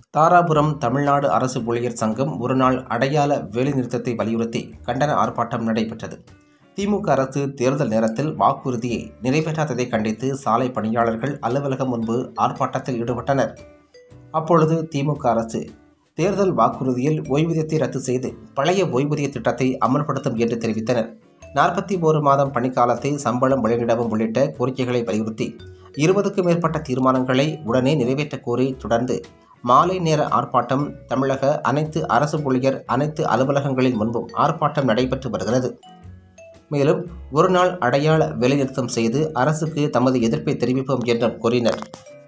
தாராபுரம் தமிழ்நாடு அரசு ஊழியர் சங்கம் ஒருநாள் அடையாள வேலைநிறுத்தத்தை வலியுறுத்தி கண்டன ஆர்ப்பாட்டம் நடைபெற்றது திமுக அரசு தேர்தல் நேரத்தில் வாக்குறுதியை நிறைவேற்றாததை கண்டித்து சாலை பணியாளர்கள் அலுவலகம் முன்பு ஆர்ப்பாட்டத்தில் ஈடுபட்டனர் அப்பொழுது திமுக அரசு தேர்தல் வாக்குறுதியில் ஓய்வூதியத்தை ரத்து செய்து பழைய ஓய்வூதிய திட்டத்தை அமல்படுத்தும் என்று தெரிவித்தனர் நாற்பத்தி ஓரு மாதம் பணிக்காலத்தை சம்பளம் வழங்கிடவும் உள்ளிட்ட கோரிக்கைகளை வலியுறுத்தி இருபதுக்கும் மேற்பட்ட தீர்மானங்களை உடனே நிறைவேற்றக் கோரி தொடர்ந்து மாலை நேர ஆர்ப்பாட்டம் தமிழக அனைத்து அரசு ஊழியர் அனைத்து அலுவலகங்களின் முன்பும் ஆர்ப்பாட்டம் நடைபெற்று வருகிறது மேலும் ஒரு நாள் அடையாள வேலைநிறுத்தம் செய்து அரசுக்கு தமது எதிர்ப்பை தெரிவிப்போம் என்றும் கூறினர்